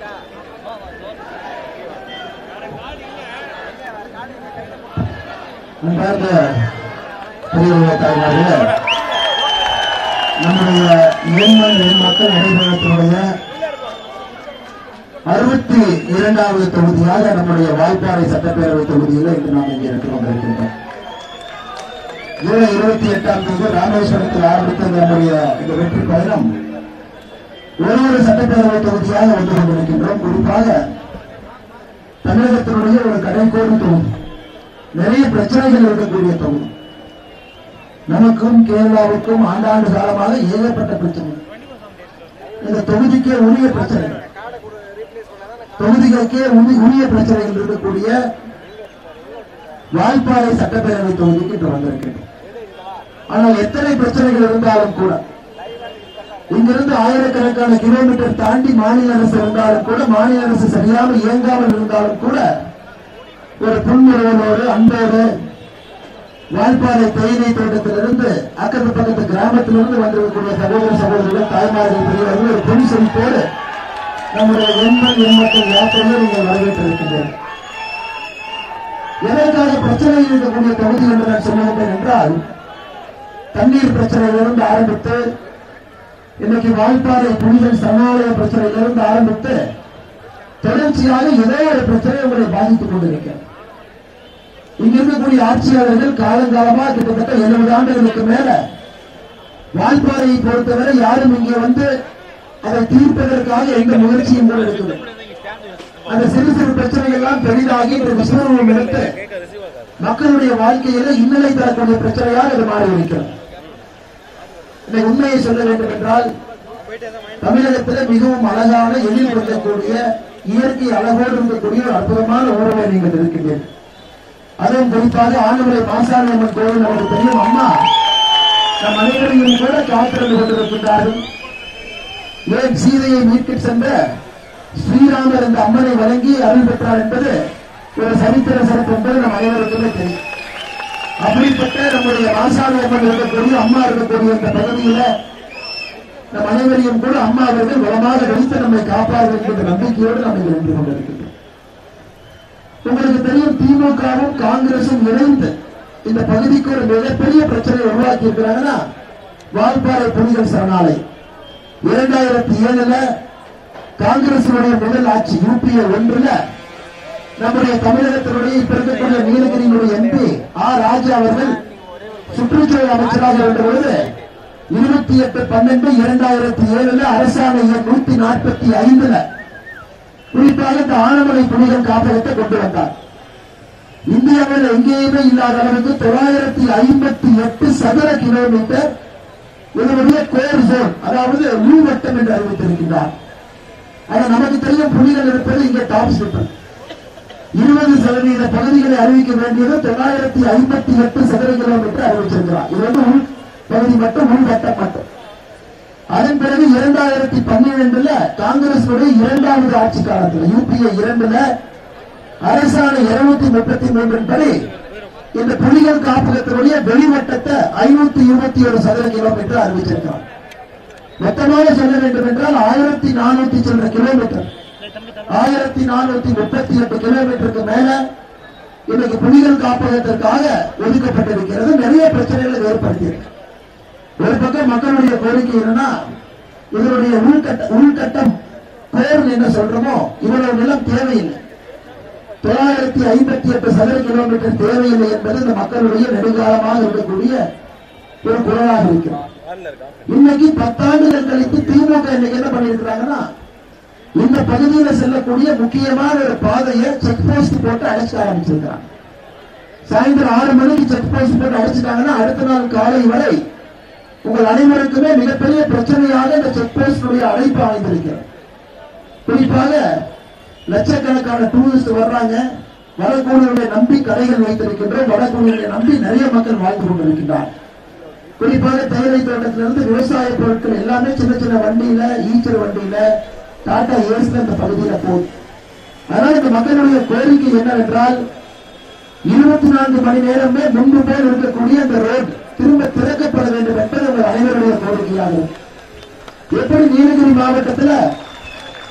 அன்பார்ந்த பெரியவர்களே தாய்மார்களே நம்முடைய எண்மண் எண் மக்கள் இடைநிலத்தினுடைய அறுபத்தி இரண்டாவது தொகுதியாக நம்முடைய வாய்ப்பாறை சட்டப்பேரவை தொகுதியில் இன்று நாம் இங்கே நின்று கொண்டிருக்கின்றோம் ஜூலை இருபத்தி எட்டாம் தேதி ராமேஸ்வரத்தில் ஆரம்பித்த நம்முடைய இந்த வெற்றி பயணம் ஒரு ஒரு சட்டப்பேரவை தொகுதியாக வந்து கொண்டிருக்கின்றோம் குறிப்பாக தமிழகத்தினுடைய ஒரு கடைக்கோடி தொகுதி நிறைய பிரச்சனைகள் இருக்கக்கூடிய தொகுதி நமக்கும் கேரளாவுக்கும் ஆண்டாண்டு காலமாக ஏகப்பட்ட பிரச்சனை இந்த தொகுதிக்கே உரிய பிரச்சனைகள் தொகுதிகளுக்கே உரி- உரிய பிரச்சனைகள் இருக்கக்கூடிய வாய்ப்பாறை சட்டப்பேரவை தொகுதிக்கு இன்று வந்திருக்கின்றோம் ஆனால் எத்தனை பிரச்சனைகள் இருந்தாலும் கூட இங்கிருந்து ஆயிரக்கணக்கான கிலோமீட்டர் தாண்டி மாநில அரசு இருந்தாலும் கூட மாநில அரசு சரியாக இயங்காமல் இருந்தாலும் கூட ஒரு புன்முறுவலோடு அன்போடு வாய்ப்பாறை தேயிலை தோட்டத்திலிருந்து அக்கத்து பக்கத்து கிராமத்திலிருந்து வந்திருக்கக்கூடிய சகோதர சகோதரிகள் தாய்மார்கள் பெரியவர்கள் ஒரு பொன் செழிப்போடு நம்முடைய எண்மண் எண்மக்கள் யாத்திரையை நீங்கள் வரவேற்றிருக்கின்றனர் எதற்காக பிரச்சனையில் இருக்கக்கூடிய தொகுதி என்று நான் சொல்லுகின்றேன் என்றால் தண்ணீர் பிரச்சனையிலிருந்து ஆரம்பித்து இன்னைக்கு வாய்ப்பாறை புலிகள் சரணாலய பிரச்சனையிலிருந்து ஆரம்பித்து தொடர்ச்சியாக ஏதோ ஒரு பிரச்சனை உங்களை பாதித்துக் கொண்டிருக்கிறது இங்க இருக்கக்கூடிய ஆட்சியாளர்கள் காலங்காலமா கிட்டத்தட்ட எழுபது ஆண்டுகளுக்கு மேல வாய்ப்பாறையை பொறுத்தவரை யாரும் இங்கே வந்து அதை தீர்ப்பதற்காக எந்த முயற்சியும் கூட எடுக்கவில்லை அந்த சிறு சிறு பிரச்சனைகள் எல்லாம் பெரிதாகி இன்று விஸ்வரூபம் எடுத்து மக்களுடைய வாழ்க்கையில இன்னலை தரக்கூடிய பிரச்சனையாக இது மாறி இருக்கிறது இந்த உண்மையை சொல்ல வேண்டும் என்றால் தமிழகத்தில் மிகவும் அழகான எழில் இருக்கக்கூடிய இயற்கை அழகோடு இருக்கக்கூடிய ஒரு அற்புதமான ஊரவை நீங்கள் இருக்கின்றீர்கள் அதுவும் குறிப்பாக ஆண்டுமுறை மாசாணி அம்மன் கோவில் நமக்கு தெரியும் அம்மா நம் அனைவரையும் கூட காத்திருந்து கொண்டிருக்கின்றார்கள் ஏன் சீதையை மீட்க சென்ற ஸ்ரீராமர் இந்த அம்மனை வழங்கி அருள் பெற்றார் என்பது ஒரு சரித்திர சிறப்பு என்பது நம் அனைவருக்குமே தெரியும் அப்படிப்பட்ட நம்முடைய மாசாணி அம்மன் இருக்கக்கூடிய அம்மா இருக்கக்கூடிய இந்த பகுதியில நம் அனைவரையும் கூட அம்மா அவர்கள் வளமாக வைத்து நம்மை காப்பார்கள் என்கின்ற நம்பிக்கையோடு நாம் இங்கு நின்று கொண்டிருக்கின்றோம் உங்களுக்கு தெரியும் திமுகவும் காங்கிரசும் இணைந்து இந்த பகுதிக்கு ஒரு மிகப்பெரிய பிரச்சனை உருவாக்கி இருக்கிறாங்கன்னா வால்பாறை புலிகள் சரணாலயம் இரண்டாயிரத்தி ஏழுல காங்கிரசினுடைய முதல் ஆட்சி யூபிஏ ஒன்றுல நம்முடைய தமிழகத்தினுடைய இப்ப இருக்கக்கூடிய நீலகிரியினுடைய எம்பி ஆர் ராஜா அவர்கள் சுற்றுச்சூழல் அமைச்சராக இருந்த பொழுது இருபத்தி எட்டு பன்னெண்டு இரண்டாயிரத்தி ஏழுல அரசாணை எண் நூத்தி நாற்பத்தி ஐந்துல குறிப்பாக இந்த ஆனமலை புலிகள் காப்பகத்தை கொண்டு வந்தார் இந்தியாவில் எங்கேயுமே இல்லாத அளவுக்கு தொள்ளாயிரத்தி ஐம்பத்தி எட்டு சதுர கிலோமீட்டர் இதனுடைய கோர் ஜோன் அதாவது உள்வட்டம் என்று அறிவித்திருக்கின்றார் ஆனா நமக்கு தெரியும் புலிகள் இருப்பது இங்கே டாப் ஸ்லிப்பர் இருபது சதவீத பகுதிகளை அறிவிக்க வேண்டியது தொள்ளாயிரத்தி ஐம்பத்தி எட்டு சதுர கிலோமீட்டர் அறிவிச்சிருக்கிறார் இது வந்து உள் பகுதி மட்டும் உள்வட்டம் மட்டும் அதன் பிறகு இரண்டாயிரத்தி பன்னிரெண்டுல காங்கிரஸ் இரண்டாவது ஆட்சி காலத்தில் யூபிஏ இரண்டுல அரசாணை இருநூத்தி முப்பத்தி மூன்றின் படி இந்த புலிகள் காப்பகத்தினுடைய வெளிவட்டத்தை ஐநூத்தி இருபத்தி ஒரு சதுர கிலோமீட்டர் அறிவிச்சிருக்கிறார் மொத்தமாக சொல்ல வேண்டும் என்றால் ஆயிரத்தி நானூத்தி சில்லற கிலோமீட்டர் ஆயிரத்தி நானூத்தி முப்பத்தி எட்டு கிலோமீட்டருக்கு மேல இன்னைக்கு புலிகள் காப்பகத்திற்காக ஒதுக்கப்பட்டிருக்கிறது நிறைய பிரச்சனைகளை ஏற்படுத்தியிருக்கு ஒரு பக்கம் மக்களுடைய கோரிக்கை என்னன்னா இதனுடைய உள்கட்ட உள்கட்டம் கோர் என்ன சொல்றோமோ இவ்வளவு நிலம் தேவையில்லை தொள்ளாயிரத்தி ஐம்பத்தி எட்டு சதுர கிலோமீட்டர் தேவையில்லை என்பது இந்த மக்களுடைய நெடுங்காலமாக இருக்கக்கூடிய ஒரு குரலாக இருக்கிறது இன்னைக்கு பத்தாண்டுகள் கழித்து திமுக இன்னைக்கு என்ன பண்ணிருக்கிறாங்கன்னா இந்த பகுதியில செல்லக்கூடிய முக்கியமான ஒரு பாதையை செக் போஸ்ட் போட்டு அடைச்சு ஆரம்பிச்சிருக்கிறாங்க சாயந்தரம் ஆறு மணிக்கு செக் போஸ்ட் போட்டு அடைச்சிட்டாங்கன்னா அடுத்த நாள் காலை வரை உங்கள் அனைவருக்குமே மிகப்பெரிய பிரச்சனையாக இந்த செக் போஸ்டுடைய அழைப்பு அமைந்திருக்கிறது குறிப்பாக லட்சக்கணக்கான டூரிஸ்ட் வர்றாங்க வடகூடியவர்களை நம்பி கடைகள் வைத்திருக்கின்றோம் வடகூடியவர்களை நம்பி நிறைய மக்கள் வாழ்ந்து கொண்டிருக்கின்றார் குறிப்பாக தேயிலை தோட்டத்திலிருந்து விவசாய பொருட்கள் எல்லாமே சின்ன சின்ன வண்டியில ஈச்சர் வண்டியில டாடா ஏஸ்ல இந்த பகுதியில போகுது அதனால இந்த மக்களுடைய கோரிக்கை என்னவென்றால் இருபத்தி நான்கு மணி நேரமே முன்பு போல் இருக்கக்கூடிய அந்த ரோட் திரும்ப திறக்கப்பட வேண்டும் என்பது உங்கள் அனைவருடைய கோரிக்கையாகும் எப்படி நீலகிரி மாவட்டத்துல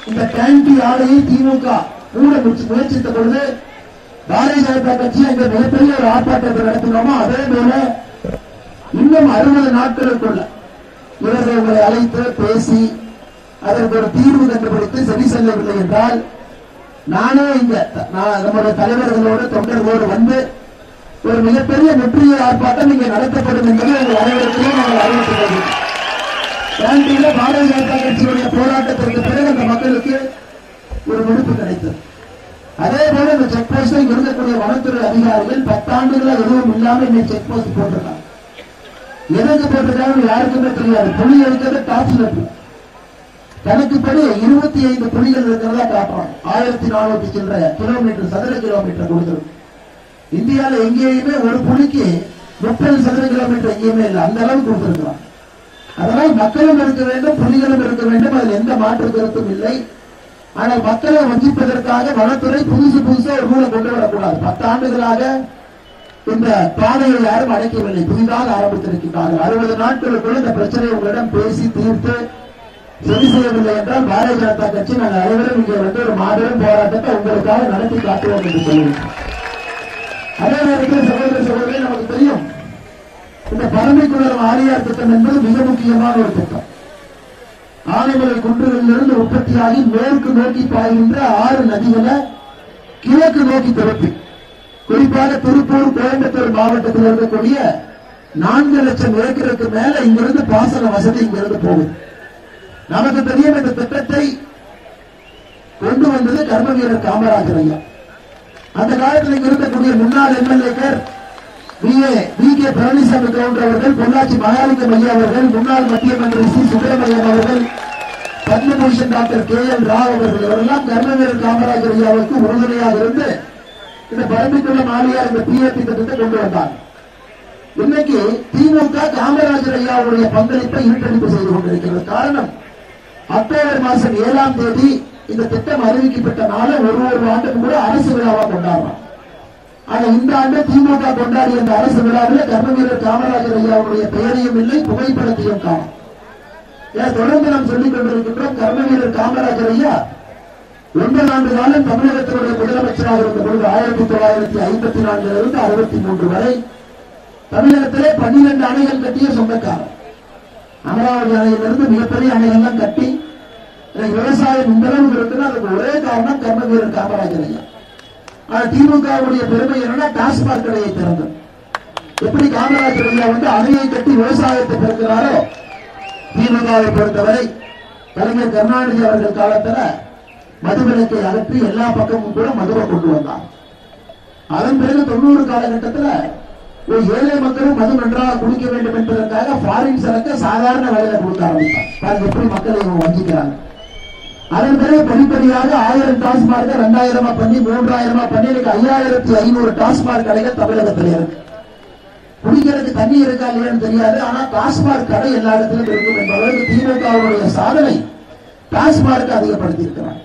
இந்த கேண்டி ஆலையை திமுக மூட முயற்சி- முயற்சித்த பொழுது பாரதிய ஜனதா கட்சி அங்க மிகப்பெரிய ஒரு ஆர்ப்பாட்டத்தை நடத்தினோமோ அதே போல இன்னும் அறுபது நாட்களுக்குள்ள இவர்கள் உங்களை அழைத்து பேசி அதற்கு ஒரு தீர்வு கண்டுபிடித்து சரி செல்லவில்லை என்றால் நானே இங்க நான் நம்முடைய தலைவர்களோடு தொண்டர்களோடு வந்து ஒரு மிகப்பெரிய முற்றுகை ஆர்ப்பாட்டம் இங்கே நடத்தப்படும் என்பதை உங்கள் அனைவருக்கும் நாங்கள் அறிவித்துக் கொள்கிறோம் கேண்டீன்ல பாரதிய ஜனதா கட்சியுடைய போராட்டத்திற்கு பிறகு அந்த மக்களுக்கு ஒரு விடுப்பு கிடைத்தது அதே போல இந்த செக் போஸ்டை இங்க இருக்கக்கூடிய வனத்துறை அதிகாரிகள் பத்தாண்டுகளா எதுவும் இல்லாம இன்னைக்கு செக் போஸ்ட் போட்டிருக்காங்க எதுக்கு போட்டிருக்காங்க யாருக்குமே தெரியாது புலி இருக்கிறது டாப் லெட்டு கணக்குப்படி இருபத்தி ஐந்து புலிகள் இருக்கிறதா காட்டுறாங்க ஆயிரத்தி நானூத்தி சில்லற கிலோமீட்டர் சதுர கிலோமீட்டர் கொடுத்துருக்கு இந்தியால எங்கேயுமே ஒரு புலிக்கு முப்பது சதுர கிலோமீட்டர் எங்கேயுமே இல்லை அந்த அளவுக்கு கொடுத்திருக்கிறான் அதனால் மக்களும் இருக்க வேண்டும் புலிகளும் இருக்க வேண்டும் அதில் எந்த மாற்று கருத்தும் இல்லை ஆனால் மக்களை வஞ்சிப்பதற்காக வனத்துறை புதுசு புதுசா ஒரு ரூலை கொண்டு வரக்கூடாது பத்து ஆண்டுகளாக இந்த பாதையை யாரும் அடைக்கவில்லை புதிதாக ஆரம்பித்திருக்கிறார்கள் அறுபது நாட்களுக்குள்ள இந்த பிரச்சனையை உங்களிடம் பேசி தீர்த்து சரி செய்யவில்லை என்றால் பாரதிய ஜனதா கட்சி நாங்கள் அனைவரும் இங்கே வந்து ஒரு மாபெரும் போராட்டத்தை உங்களுக்காக நடத்தி காட்டுவோம் என்று சொல்லுவோம் அதே நேரத்தில் சகோதர சகோதரி நமக்கு தெரியும் இந்த பரமைக்குளம் ஆரியார் திட்டம் என்பது மிக முக்கியமான ஒரு திட்டம் ஆனைமலை குன்றுகளிலிருந்து உற்பத்தியாகி மேற்கு நோக்கி பாய்கின்ற ஆறு நதிகளை கிழக்கு நோக்கி திருப்பி குறிப்பாக திருப்பூர் கோயம்புத்தூர் மாவட்டத்தில் இருக்கக்கூடிய நான்கு லட்சம் ஏக்கருக்கு மேல இங்கிருந்து பாசன வசதி இங்கிருந்து போகுது நமக்கு தெரியும் இந்த திட்டத்தை கொண்டு வந்தது கர்ம வீரர் காமராஜர் ஐயா அந்த காலத்தில் இங்க இருக்கக்கூடிய முன்னாள் எம்எல்ஏக்கள் V A V K Palanisamy Gounder அவர்கள் பொள்ளாச்சி மகாலிங்கம் ஐயா அவர்கள் முன்னாள் மத்திய மந்திரி சி சுப்பிரமணியம் அவர்கள் Padma Bhushan doctor K L Rao அவர்கள் இவரெல்லாம் கர்மவீரர் காமராஜர் ஐயாவுக்கு உறுதுணையாக இருந்து இந்த பரம்பிக்குள்ள மாலியார் இந்த பிஏபி திட்டத்தை கொண்டு வந்தார் இன்னைக்கு திமுக காமராஜர் ஐயாவுடைய பங்களிப்பை இருட்டடிப்பு செய்து கொண்டிருக்கிறது காரணம் அக்டோபர் மாசம் ஏழாம் தேதி இந்த திட்டம் அறிவிக்கப்பட்ட நாளை ஒரு ஒரு ஆண்டுக்கு கூட அரசு விழாவா கொண்டாடுறோம் ஆனா இந்த ஆண்டு திமுக கொண்டாடிய இந்த அரசு விழாவில் கர்மவீரர் காமராஜர் ஐயாவுடைய பெயரையும் இல்லை புகைப்படத்தையும் காணும் ஏன் தொடர்ந்து நாம் சொல்லிக் கொண்டிருக்கின்றோம் கர்மவீரர் காமராஜர் ஐயா ஒன்பது ஆண்டு காலம் தமிழகத்தினுடைய முதலமைச்சராக இருந்த பொழுது ஆயிரத்தி தொள்ளாயிரத்தி ஐம்பத்தி நான்கிலிருந்து அறுபத்தி மூன்று வரை தமிழகத்திலே பன்னிரண்டு அணைகள் கட்டிய சொந்தக்காரர் அமராவதி அணையிலிருந்து மிகப்பெரிய அணைகள்லாம் கட்டி இன்னைக்கு விவசாயம் இந்த அளவுக்கு இருக்குன்னா அதுக்கு ஒரே காரணம் கர்மவீரர் காமராஜர் ஐயா ஆனா திமுகவுடைய பெருமை என்னன்னா டாஸ்மாக் கடையை திறந்தது எப்படி காமராஜர் ஐயா வந்து அணையை கட்டி விவசாயத்தை பெருக்கிறாரோ திமுகவை பொறுத்தவரை கலைஞர் கருணாநிதி அவர்கள் காலத்துல மதுவிலக்கை அகற்றி எல்லா பக்கமும் கூட மதுவை கொண்டு வந்தார் அதன் பிறகு தொண்ணூறு காலகட்டத்துல ஒரு ஏழை மக்களும் மது நன்றாக குடிக்க வேண்டும் என்பதற்காக ஃபாரின் சரக்கு சாதாரண விலையில கொடுக்க ஆரம்பித்தார் பாருங்க எப்படி மக்களை இவங்க வஞ்சிக்கிறாங்க அதன் பிறகு படிப்படியாக ஆயிரம் டாஸ்மார்க் ரெண்டாயிரமா பண்ணி மூன்றாயிரமா பண்ணி இன்னைக்கு ஐயாயிரத்தி ஐநூறு டாஸ்மார்க் கடைகள் தமிழகத்தில் இருக்கு குடிக்கிறதுக்கு தண்ணி இருக்கா இல்லையான்னு தெரியாது ஆனா டாஸ்மார்க் கடை எல்லா இடத்திலும் இருக்கும் என்பதற்கு திமுகவுடைய சாதனை டாஸ்மார்க் அதிகப்படுத்தி இருக்கிறார்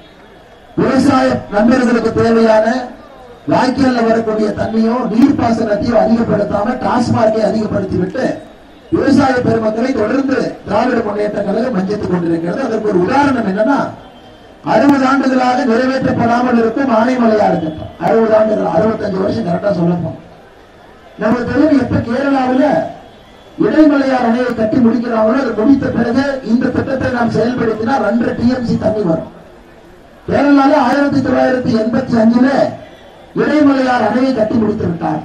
விவசாய நண்பர்களுக்கு தேவையான வாய்க்கால்ல வரக்கூடிய தண்ணியோ நீர்ப்பாசனத்தையோ அதிகப்படுத்தாம டாஸ்மார்க்கை அதிகப்படுத்தி விட்டு விவசாய பெருமக்களை தொடர்ந்து திராவிட முன்னேற்ற கழகம் வஞ்சித்துக் கொண்டிருக்கிறது அதற்கு ஒரு உதாரணம் என்னன்னா அறுபது ஆண்டுகளாக நிறைவேற்றப்படாமல் இருக்கும் ஆனைமலையாறு திட்டம் அறுபது ஆண்டுகள் அறுபத்தஞ்சு வருஷம் கரெக்டா சொல்லணும் நமக்கு தெரியும் எப்ப கேரளாவுல இடைமலையார் அணையை கட்டி முடிக்கிறாங்களோ அது முடித்த பிறகு இந்த திட்டத்தை நாம் செயல்படுத்தினா ரெண்டு டிஎம்சி தண்ணி வரும் கேரளால ஆயிரத்தி தொள்ளாயிரத்தி எண்பத்தி அஞ்சுல இடைமலையார் அணையை கட்டி முடித்து விட்டார்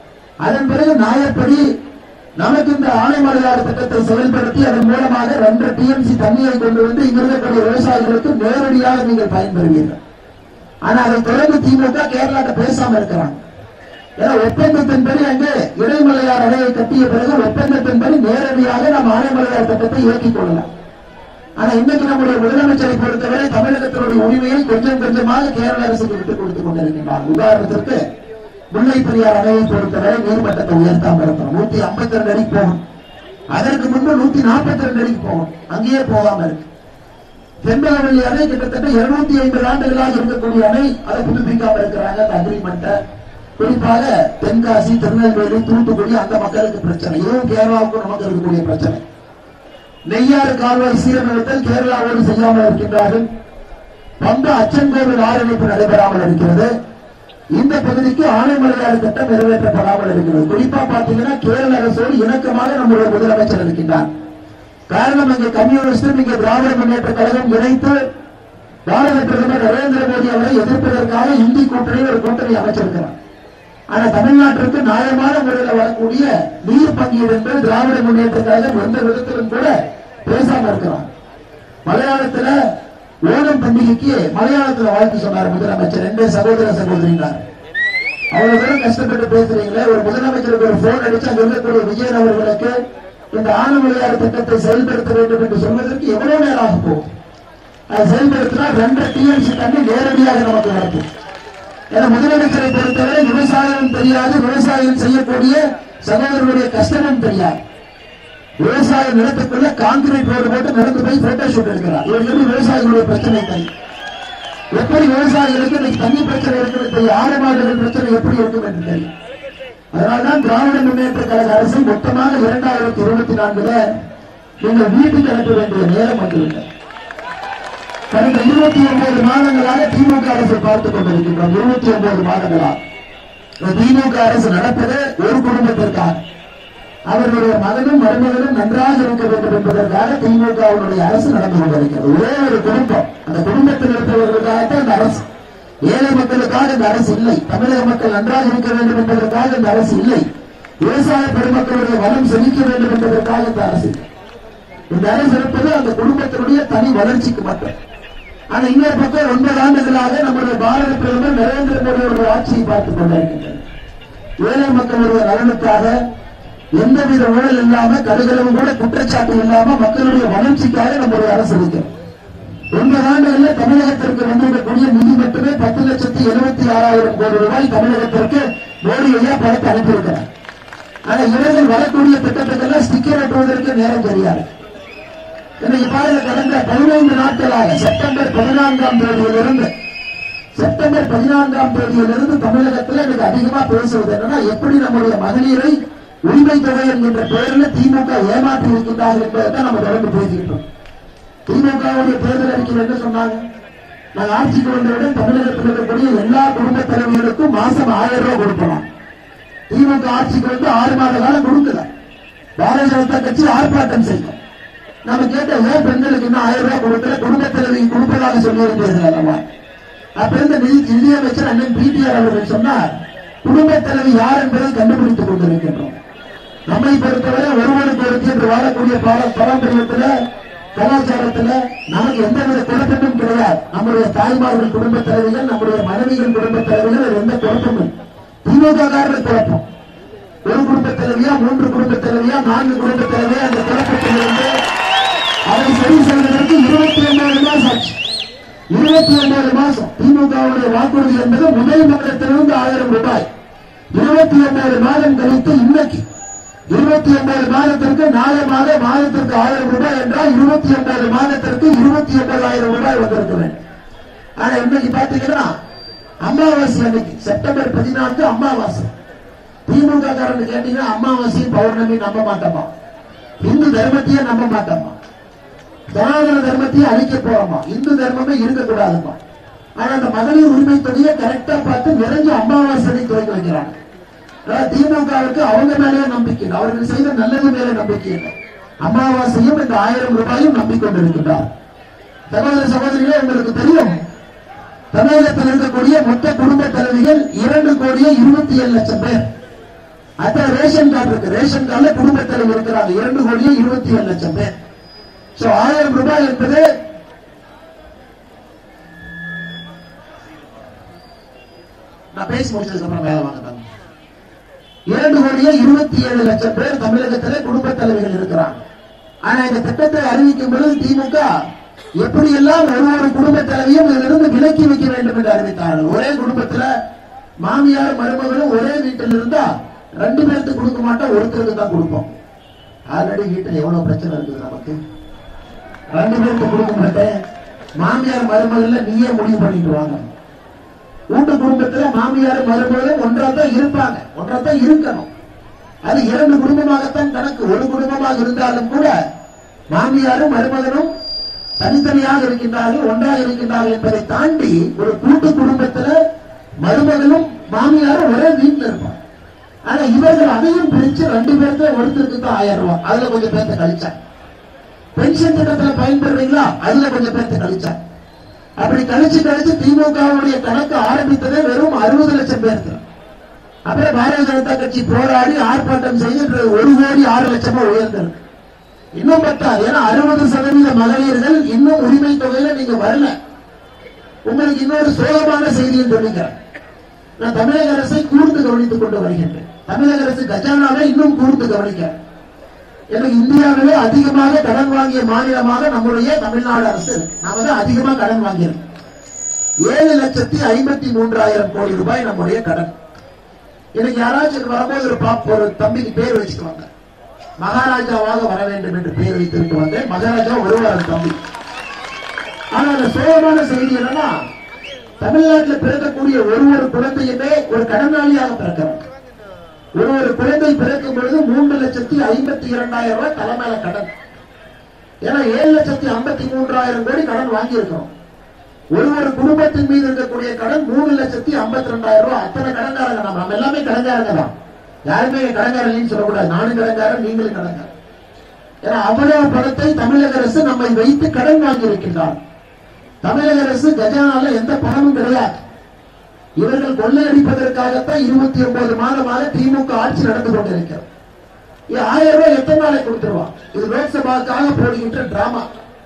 அதன் பிறகு நாயப்படி நமக்கு இந்த ஆனைமலையாறு திட்டத்தை செயல்படுத்தி அதன் மூலமாக ரெண்டு டிஎம்சி தண்ணியை கொண்டு வந்து இங்க இருக்கக்கூடிய விவசாயிகளுக்கு நேரடியாக நீங்கள் பயன்பெறுவீர்கள் ஆனா அதை தொடர்ந்து திமுக கேரளாட்ட பேசாம இருக்கிறாங்க ஏன்னா ஒப்பந்தத்தின்படி அங்கே இடைமலையார் அணையை கட்டிய பிறகு ஒப்பந்தத்தின்படி நேரடியாக நாம் ஆனைமலையார் திட்டத்தை இயக்கிக் கொள்ளலாம் ஆனா இன்னைக்கு நம்முடைய முதலமைச்சரை பொறுத்தவரை தமிழகத்தினுடைய உரிமையை கொஞ்சம் கொஞ்சமாக கேரள அரசுக்கு விட்டுக் கொடுத்துக் கொண்டிருக்கின்றார் உதாரணத்திற்கு முல்லை பெரியார் அணையை பொறுத்தவரை நீர்மட்டத்தை உயர்த்தாம இருக்கிறோம் நூத்தி ஐம்பத்தி ரெண்டு அடிக்கு போகும் அதற்கு முன்பு நூத்தி நாற்பத்தி ரெண்டு அடிக்கு போகும் அங்கேயே போகாம இருக்கு தென்பகவல்லி அணை கிட்டத்தட்ட இருநூத்தி ஐம்பது ஆண்டுகளாக இருக்கக்கூடிய அணை அதை புதுப்பிக்காம இருக்கிறாங்க அந்த அக்ரிமெண்ட்டை குறிப்பாக தென்காசி திருநெல்வேலி தூத்துக்குடி அந்த மக்களுக்கு பிரச்சனை இதுவும் கேரளாவுக்கும் நமக்கு இருக்கக்கூடிய பிரச்சனை நெய்யாறு கால்வாய் சீரமைத்தல் கேரளாவோடு செய்யாமல் இருக்கின்றார்கள் பம்பா அச்சன்கோவில் ஆரம்பிப்பு நடைபெறாமல் இருக்கிறது இந்த பகுதிக்கு ஆனைமலையாறு திட்டம் நிறைவேற்றப்படாமல் இருக்கிறது குறிப்பா பாத்தீங்கன்னா கேரள அரசோடு இணக்கமாக நம்முடைய முதலமைச்சர் இருக்கின்றார் காரணம் இங்கே கம்யூனிஸ்டும் இங்கே திராவிட முன்னேற்ற கழகம் இணைத்து பாரத பிரதமர் நரேந்திர மோடி அவரை எதிர்ப்பதற்காக இந்தி கூட்டணி ஒரு கூட்டணி அமைச்சிருக்கிறார் ஆனா தமிழ்நாட்டிற்கு நியாயமான முறையில் வரக்கூடிய நீர் பங்கீடு என்று திராவிட முன்னேற்ற கழகம் எந்த விதத்திலும் கூட பேசாம இருக்கிறார் மலையாளத்துல ஓணம் பண்டிகைக்கு மலையாளத்துல வாழ்த்து சொன்னார் முதலமைச்சர் ரெண்டே சகோதர சகோதரினார் அவ்வளவு தூரம் கஷ்டப்பட்டு பேசுறீங்களே ஒரு முதலமைச்சருக்கு ஒரு போன் அடிச்சு அங்க இருக்கக்கூடிய விஜயன் அவர்களுக்கு இந்த ஆனமலையாறு திட்டத்தை செயல்படுத்த வேண்டும் என்று சொல்வதற்கு எவ்வளவு நேரம் ஆக போகும் அதை செயல்படுத்தினா ரெண்டரை டிஎம்சி தண்ணி நேரடியாக நமக்கு நடக்கும் ஏன்னா முதலமைச்சரை பொறுத்தவரை விவசாயம் தெரியாது விவசாயம் செய்யக்கூடிய சகோதரர்களுடைய கஷ்டமும் தெரியாது விவசாய நிலத்துக்குள்ள கான்கிரீட் ரோடு போட்டு நடந்து போய் போட்டோ ஷூட் எடுக்கிறார் இவர் எப்படி விவசாயிகளுடைய பிரச்சனை தெரியும் எப்படி விவசாயிகளுக்கு இன்னைக்கு தண்ணி பிரச்சனை இருக்கிறது தெரியும் ஆடு மாடுகள் பிரச்சனை எப்படி இருக்கும் என்று தெரியும் அதனால்தான் திராவிட முன்னேற்ற கழக அரசு மொத்தமாக இரண்டாயிரத்தி இருபத்தி நான்குல நீங்கள் வீட்டுக்கு அனுப்ப வேண்டிய நேரம் வந்துவிட்டது கடந்த இருபத்தி ஒன்பது மாதங்களாக திமுக அரசு பார்த்துக் கொண்டிருக்கின்றோம் இருபத்தி ஒன்பது மாதங்களாக இந்த திமுக அரசு நடப்பது ஒரு குடும்பத்திற்காக அவர்களுடைய மகனும் மருமகனும் நன்றாக இருக்க வேண்டும் என்பதற்காக திமுகவினுடைய அரசு நடந்து கொண்டிருக்கிறது ஒரே ஒரு குடும்பம் அந்த குடும்பத்தில் இருப்பவர்களுக்காகத்தான் இந்த அரசு ஏழை மக்களுக்காக இந்த அரசு இல்லை தமிழக மக்கள் நன்றாக இருக்க வேண்டும் என்பதற்காக இந்த அரசு இல்லை விவசாய பெருமக்களுடைய வளம் செழிக்க வேண்டும் என்பதற்காக இந்த அரசு இல்லை. இந்த அரசு இருப்பது அந்த குடும்பத்தினுடைய தனி வளர்ச்சிக்கு மட்டும் ஆனா இன்னொரு பக்கம் ஒன்பது ஆண்டுகளாக நம்முடைய பாரத பிரதமர் நரேந்திர மோடி அவர்கள் ஆட்சியை பார்த்துக் கொண்டிருக்கின்றனர் ஏழை மக்களுடைய நலனுக்காக எந்தவித ஊழல் இல்லாம கடுகளவு கூட குற்றச்சாட்டு இல்லாம மக்களுடைய வளர்ச்சிக்காக நம்முடைய அரசு இருக்கிறது ஒன்பது ஆண்டுகள்ல தமிழகத்திற்கு வந்திருக்கக்கூடிய நிதி மட்டுமே பத்து லட்சத்தி எழுபத்தி ஆறாயிரம் கோடி ரூபாய் தமிழகத்திற்கு மோடி ஐயா பணத்தை அனுப்பியிருக்கிறார் ஆனா இவர்கள் வரக்கூடிய திட்டத்துக்கெல்லாம் ஸ்டிக்கர் ஒட்டுவதற்கு நேரம் தெரியாது இன்னைக்கு பாருங்க கடந்த பதினைந்து நாட்களாக செப்டம்பர் பதினான்காம் தேதியிலிருந்து செப்டம்பர் பதினான்காம் தேதியிலிருந்து தமிழகத்தில் எனக்கு அதிகமா பேசுவது என்னன்னா எப்படி நம்முடைய மகளிரை உரிமை தொகை என்கின்ற பெயரில் திமுக ஏமாற்றி இருக்கின்றார்கள் என்பதை தான் நம்ம தொடர்ந்து பேசிக்கிட்டோம் திமுகவுடைய தேர்தல் அறிக்கையில் என்ன சொன்னாங்க நாங்க ஆட்சிக்கு வந்தவுடன் தமிழகத்தில் இருக்கக்கூடிய எல்லா குடும்ப தலைவர்களுக்கும் மாசம் ஆயிரம் ரூபாய் கொடுப்போம் திமுக ஆட்சிக்கு வந்து ஆறு மாத காலம் கொடுக்கல பாரதிய ஜனதா கட்சி ஆர்ப்பாட்டம் செய்யும் நம்ம கேட்ட ஏன் பெண்களுக்கு இன்னும் ஆயிரம் ரூபாய் கொடுக்கல குடும்ப தலைவி கொடுப்பதாக சொல்லியிருந்தீர்கள் அல்லவா அப்ப இருந்த நிதி நிதியமைச்சர் அண்ணன் பிடிஆர் அவர்கள் சொன்னார் குடும்ப தலைவி யார் என்பதை கண்டுபிடித்துக் கொண்டிருக்கின்றோம் நம்மை பொறுத்தவரை ஒருவருக்கு ஒருத்தி என்று வாழக்கூடிய பார- பாரம்பரியத்துல கலாச்சாரத்துல நமக்கு எந்தவித குழப்பமும் கிடையாது நம்முடைய தாய்மார்கள் குடும்ப தலைவிகள் நம்முடைய மனைவிகள் குடும்ப தலைவிகள் அது எந்த குழப்பமும் இல்லை. திமுக காரர்கள் குழப்பம் ஒரு குடும்ப தலைவியா மூன்று குடும்ப தலைவியா நான்கு குடும்ப தலைவியா அந்த குழப்பத்திலிருந்து அதை சரி செய்வதற்கு இருபத்தி ஒன்பது மாசம் ஆச்சு இருபத்தி ஒன்பது மாசம் திமுகவுடைய வாக்குறுதி என்பது முதல் மன்றத்திலிருந்து ஆயிரம் ரூபாய் இருபத்தி ஒன்பது மாதம் கழித்து இன்னைக்கு இருபத்தி ஒன்பது மாதத்திற்கு நாலு மாத மாதத்திற்கு ஆயிரம் ரூபாய் என்றால் இருபத்தி ஒன்பது மாதத்திற்கு இருபத்தி ஒன்பதாயிரம் ரூபாய் வந்திருக்க வேண்டும் ஆனா இன்னைக்கு பாத்தீங்கன்னா அமாவாசை அன்னைக்கு செப்டம்பர் பதினான்கு அமாவாசை திமுக காரன் கேட்டீங்கன்னா அமாவாசையும் பௌர்ணமி நம்ப மாட்டோமா இந்து தர்மத்தையே நம்ப மாட்டோமா சனாதன தர்மத்தையே அழிக்க போறோமா இந்து தர்மமே இருக்கக்கூடாதுமா ஆனா அந்த மகளிர் உரிமை தொகையை கரெக்டா பார்த்து நிறைஞ்ச அமாவாசை துவக்கி வைக்கிறாங்க அதாவது திமுகவுக்கு அவங்க மேலே நம்பிக்கை இல்லை. அவர்கள் செய்த நல்லது மேலே நம்பிக்கை இல்லை அமாவாசையும் இந்த ஆயிரம் ரூபாயும் நம்பிக்கொண்டிருக்கின்றார் சகோதர சகோதரிகளே உங்களுக்கு தெரியும் தமிழகத்தில் இருக்கக்கூடிய மொத்த குடும்ப தலைவிகள் இரண்டு கோடியே இருபத்தி ஏழு லட்சம் பேர் அதான் ரேஷன் கார்டு இருக்கு ரேஷன் கார்டுல குடும்ப தலைவர் இருக்கிறாங்க இரண்டு கோடியே இருபத்தி ஏழு லட்சம் பேர் சோ ஆயிரம் ரூபாய் என்பது நான் பேசி முடிச்சதுக்கு அப்புறம் வேலை வாங்க தம்பி. இரண்டு கோடியே இருபத்தி ஏழு லட்சம் பேர் தமிழகத்திலே குடும்ப தலைவிகள் இருக்கிறாங்க ஆனா இந்த திட்டத்தை அறிவிக்கும் பொழுது திமுக எப்படி எல்லாம் ஒரு ஒரு குடும்ப தலைவியும் இதிலிருந்து விலக்கி வைக்க வேண்டும் என்று அறிவித்தார்கள் ஒரே குடும்பத்துல மாமியார் மருமகளும் ஒரே வீட்டில் இருந்தா ரெண்டு பேருக்கு கொடுக்க மாட்டோம் ஒருத்தருக்கு தான் கொடுப்போம் ஆல்ரெடி வீட்டுல எவ்வளவு பிரச்சனை இருக்குது நமக்கு ரெண்டு பேருக்கு கொடுக்க மாட்டேன் மாமியார் மருமகள் நீயே முடிவு பண்ணிட்டு வாங்க கூட்டு குடும்பத்துல மாமியார் மருமகளும் ஒன்றா தான் இருப்பாங்க ஒன்றா தான் இருக்கணும் அது இரண்டு குடும்பமாகத்தான் கணக்கு ஒரு குடும்பமாக இருந்தாலும் கூட மாமியாரும் மருமகனும் தனித்தனியாக இருக்கின்றார்கள் ஒன்றாக இருக்கின்றார்கள் என்பதை தாண்டி ஒரு கூட்டு குடும்பத்துல மருமகளும் மாமியாரும் ஒரே வீட்டுல இருப்பாங்க ஆனா இவர்கள் அதையும் பிரிச்சு ரெண்டு பேருக்கு ஒருத்தருக்கு தான் ஆயிரம் ரூபாய் அதுல கொஞ்சம் பேர்த்த கழிச்சாங்க பென்ஷன் திட்டத்துல பயன்படுறீங்களா அதுல கொஞ்சம் பேர்த்த கழிச்சாங்க அப்படி கழிச்சு கழிச்சு திமுகவுடைய கணக்கு ஆரம்பித்ததே வெறும் அறுபது லட்சம் பேருக்கு அப்புறம் பாரதிய ஜனதா கட்சி போராடி ஆர்ப்பாட்டம் செய்து இன்று ஒரு கோடி ஆறு லட்சமா உயர்ந்திருக்கு இன்னும் பத்தாது ஏன்னா அறுபது சதவீத மகளிர்கள் இன்னும் உரிமை தொகையில நீங்க வரல உங்களுக்கு இன்னொரு சோகமான செய்தியும் சொல்லுகிறேன் நான் தமிழக அரசை கூர்ந்து கவனித்துக் கொண்டு வருகின்றேன் தமிழக அரசு கஜானாவை இன்னும் கூர்ந்து கவனிக்க எனக்கு இந்தியாவிலே அதிகமாக கடன் வாங்கிய மாநிலமாக நம்முடைய தமிழ்நாடு அரசு இருக்கு நாம தான் அதிகமா கடன் வாங்கியிருக்கோம் ஏழு லட்சத்தி ஐம்பத்தி மூன்றாயிரம் கோடி ரூபாய் நம்முடைய கடன் எனக்கு யாராச்சும் வரும்போது ஒரு பாப் ஒரு தம்பிக்கு பேர் வச்சுட்டு வந்தேன் மகாராஜாவாக வர வேண்டும் என்று பேர் வைத்திருக்க வந்தேன் மகாராஜா வருவார் தம்பி ஆனா அந்த சோகமான செய்தி என்னன்னா தமிழ்நாட்டில் பிறக்கக்கூடிய ஒரு ஒரு குழந்தையுமே ஒரு கடனாளியாக பிறக்கிறாங்க ஒரு ஒரு குழந்தை பிறக்கும் பொழுது மூன்று லட்சத்தி ஐம்பத்தி இரண்டாயிரம் ரூபாய் தலைமையில கடன் ஏன்னா ஏழு லட்சத்தி ஐம்பத்தி மூன்றாயிரம் கோடி கடன் வாங்கியிருக்கிறோம் ஒரு ஒரு குடும்பத்தின் மீது இருக்கக்கூடிய கடன் மூணு லட்சத்தி ஐம்பத்தி ரெண்டாயிரம் ரூபாய் அத்தனை கடன்காரங்க நம்ம நம்ம எல்லாமே கடன்காரங்க தான் யாருமே கடன்காரன் சொல்லக்கூடாது நானும் கடன்காரன் நீங்களும் கடன்காரன் ஏன்னா அவ்வளவு பணத்தை தமிழக அரசு நம்மை வைத்து கடன் வாங்கி இருக்கின்றார் தமிழக அரசு கஜானால எந்த பணமும் கிடையாது இவர்கள் கொள்ளையடிப்பதற்காகத்தான் இருபத்தி ஒன்பது மாதமாக திமுக ஆட்சி நடந்து கொண்டிருக்கிறது இது ஆயிரம் ரூபாய் எத்தனை நாளை கொடுத்துருவான் இது லோக்சபாவுக்காக போடுகின்ற டிராமா